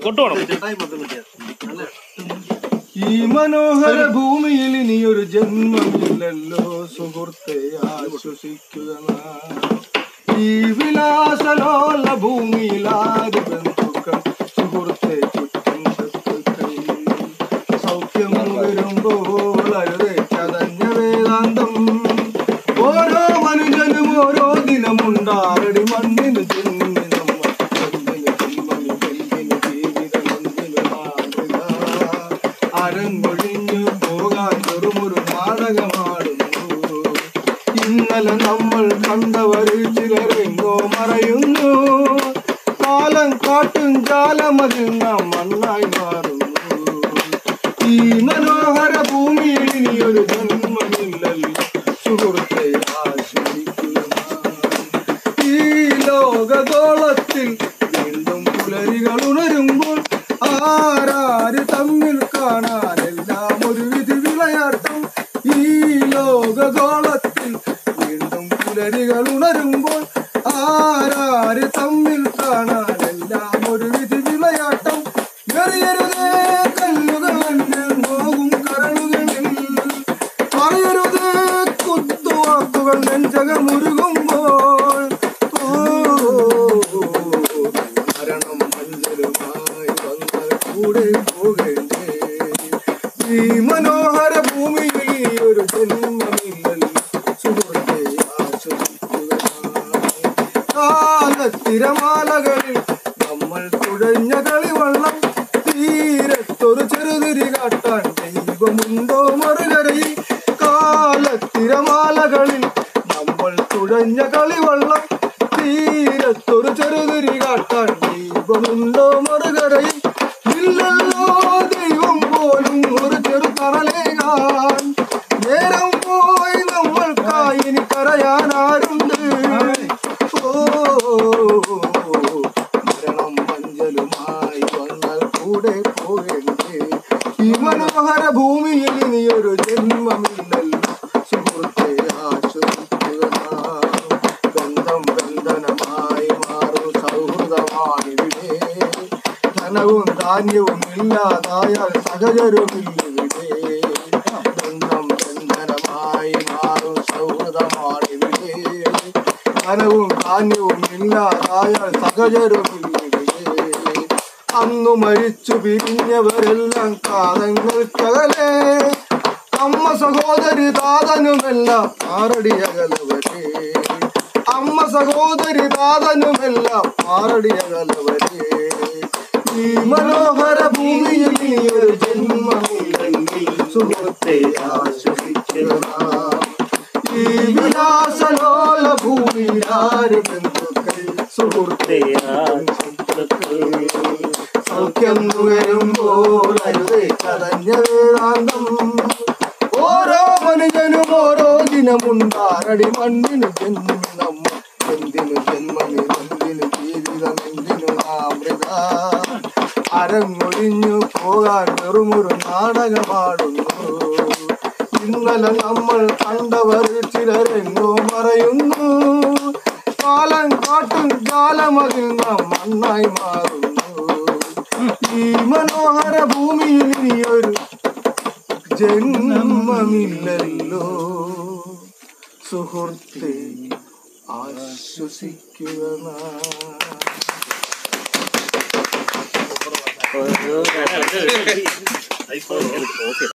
കൊട്ടുപോണം ഈ മനോഹര ഭൂമിയിൽ ഇനിയൊരു ജന്മമില്ലല്ലോ സുഹൃത്തെ ആശ്വസിക്കുക നാം. ഈ വിലാസലോല ഭൂമിയിൽ ആര് ബന്ധുക്കൾ സുഹൃത്തെ ചുറ്റും ശത്രുക്കൾ സൗഖ്യം വരുമ്പോൾ അരുതേ ചതഞ്ഞ വേദാന്തം ഓരോ മനുഷ്യനും ഓരോ ദിനമുണ്ടാറടി മണ്ണിന് ജന്മി നമ്മൾ എന്തിന് ജന്മനി എന്തിന് ജീവിതം എന്തിന് മാതൃക അരങ്ങൊഴിഞ്ഞു പോകാൻ വെറുമൊരു നാടകമാടുന്നു ഇന്നലെ നമ്മൾ കണ്ടവരിൽ ചിലരെങ്ങോ മറയുന്നു കാലം കാട്ടും ജാലമതിൽ നാം മണ്ണായി മാറുന്നു ഈ മനോഹര ഭൂമിയിൽ ഇനിയൊരു ജന്മമില്ലല്ലോ സുഹൃത്തെ ആശ്വസിക്കുക ഈ ലോകഗോളത്തിൽ വീണ്ടും പുലരികൾ ഉണരുമ്പോൾ ആരാര് തമ്മിൽ കാണാനെല്ലാം ഒരു വിധി വിളയാട്ടം ഈ ലോകഗോളത്തിൽ വീണ്ടും പുലരികൾ ഉണരുമ്പോൾ ആരാര് തമ്മിൽ കാണാനെല്ലാം ഒരു വിധി വിളയാട്ടം എറിയരുതേ കല്ലുകൾ എന്നിൽ നോകും കരളുകളിൽ പറയരുതേ കുത്തുവാക്കുകൾ നെഞ്ചകമുരുകുമ്പോൾ ഓ, മരണം മഞ്ചലുമായി വന്നാൽ കൂടെ പോകേണ്ടേ ഈ മനോഹര ഭൂമിയിൽ ഈ ഒരു ജന്മമില്ലല്ലോ സുഹൃത്തെ ആശ്വസിക്കുക കാലത്തിരമാലകളിൽ നമ്മൾ തുഴഞ്ഞ കളിവള്ളം തീരത്തൊരു ചെറുതിരി കാട്ടാൻ ദൈവമുണ്ടോ മറുകരയിൽ കാലത്തിരമാലകളിൽ നമ്മൾ തുഴഞ്ഞ കളിവള്ളം തീരത്തൊരു ചെറുതിരി കാട്ടാൻ ദൈവമുണ്ടോ മറുകരയിൽ ഇല്ലല്ലോ ദൈവം പോലും ഒരു ചെറു തറലേകാൻ നേരം പോയി നമ്മൾക്കായി ഇനി കരയാൻ ആരുണ്ട് ഓ മരണം മഞ്ചലുമായി വന്നാൽ കൂടെ പോകേണ്ടേ ഈ മനോഹര ഭൂമിയിൽ ഇനിയൊരു ജന്മമില്ലല്ലോ സുഹൃത്തെ ആശ്വസിക്കുക നാം. ബന്ധം ബന്ധനമായി മാറും സൗഹൃദമാണിവിടെ ധനവും ധാന്യവും ഇല്ലാതായാൽ സഹചരുമില്ലിവിടെ ബന്ധം ബന്ധനമായി മാറും സൗഹൃദമാണിവിടെ ധനവും ധാന്യവും ഇല്ലാതായാൽ സഹചരുമില്ലിവിടെ അന്നു മരിച്ചു പിരിഞ്ഞവരെല്ലാം കാലങ്ങൾക്കകലെ അമ്മ സഹോദരി താതനുമെല്ലാം ആറടിയകലവരെ അമ്മ സഹോദരി താതനുമെല്ലാം ആറടിയകലവരെ ഈ മനോഹര ഭൂമിയിൽ നീ ഒരു ജന്മമില്ലെങ്കിൽ സുഹൃത്തെ ആശ്വസിക്കുക നാം. ഈ വിലാസലോല ഭൂമിയിൽ ആര് ബന്ധുക്കൾ സുഹൃത്തെ സൗഖ്യം നുകരുമ്പോൾ അരുതേ കതഞ്ഞ വേദാന്തം ഓരോ മനുഷ്യനും ഓരോ ദിനമുണ്ടാറടി മണ്ണിന് ജന്മി നമ്മൾ എന്തിനു ജന്മമി എന്തിനു ജീവിതം എന്തിനു നാമൃത അരങ്ങൊഴിഞ്ഞു പോകാൻ വെറുമൊരു നാടകമാടുന്നു ഇന്നലെ നമ്മൾ കണ്ടവർ ചിലരെങ്ങോ മറയുന്നു കാലം കാട്ടും ജാലമതിൽ നാം മണ്ണായി മാറുന്നു ഈ മനോഹര ഭൂമിയിൽ ഇനിയൊരു ജന്മമില്ലല്ലോ സുഹൃത്തെ ആശ്വസിക്കുക നാം.